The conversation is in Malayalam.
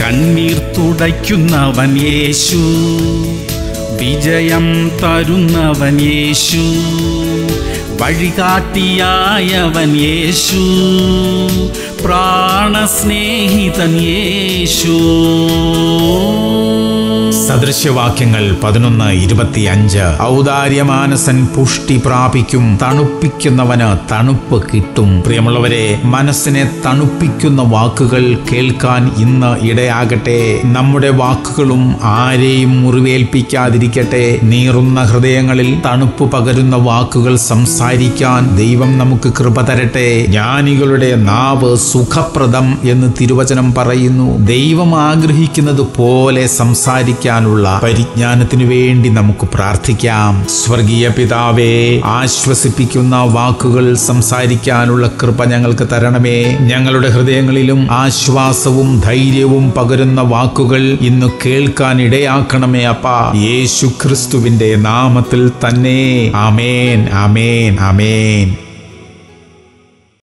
കണ്ണീർ തുടയ്ക്കുന്നവൻ യേശു വിജയം തരുന്നവൻ യേശു വഴികാട്ടിയായവൻ യേശു പ്രാണസ്നേഹിതൻ യേശു സദൃശ്യവാക്യങ്ങൾ പതിനൊന്ന് ഇരുപത്തിയഞ്ച് ഔദാര്യമാനസൻ പുഷ്ടി പ്രാപിക്കും തണുപ്പിക്കുന്നവന് തണുപ്പ് കിട്ടും പ്രിയമുള്ളവരെ മനസ്സിനെ തണുപ്പിക്കുന്ന വാക്കുകൾ കേൾക്കാൻ ഇന്ന് ഇടയാകട്ടെ നമ്മുടെ വാക്കുകളും ആരെയും മുറിവേൽപ്പിക്കാതിരിക്കട്ടെ നീറുന്ന ഹൃദയങ്ങളിൽ തണുപ്പ് പകരുന്ന വാക്കുകൾ സംസാരിക്കാൻ ദൈവം നമുക്ക് കൃപ തരട്ടെ ജ്ഞാനികളുടെ നാവ് സുഖപ്രദം എന്ന് തിരുവചനം പറയുന്നു ദൈവം ആഗ്രഹിക്കുന്നത് പോലെ സംസാരിക്കാനുള്ള പരിജ്ഞാനത്തിനു വേണ്ടി നമുക്ക് പ്രാർത്ഥിക്കാം സ്വർഗീയ പിതാവേ ആശ്വസിപ്പിക്കുന്ന വാക്കുകൾ സംസാരിക്കാനുള്ള കൃപ ഞങ്ങൾക്ക് തരണമേ ഞങ്ങളുടെ ഹൃദയങ്ങളിലും ആശ്വാസവും ധൈര്യവും പകരുന്ന വാക്കുകൾ ഇന്ന് കേൾക്കാൻ ഇടയാക്കണമേ അപ്പ യേശു ക്രിസ്തുവിന്റെ നാമത്തിൽ തന്നെ ആമേൻ ആമേൻ ആമേൻ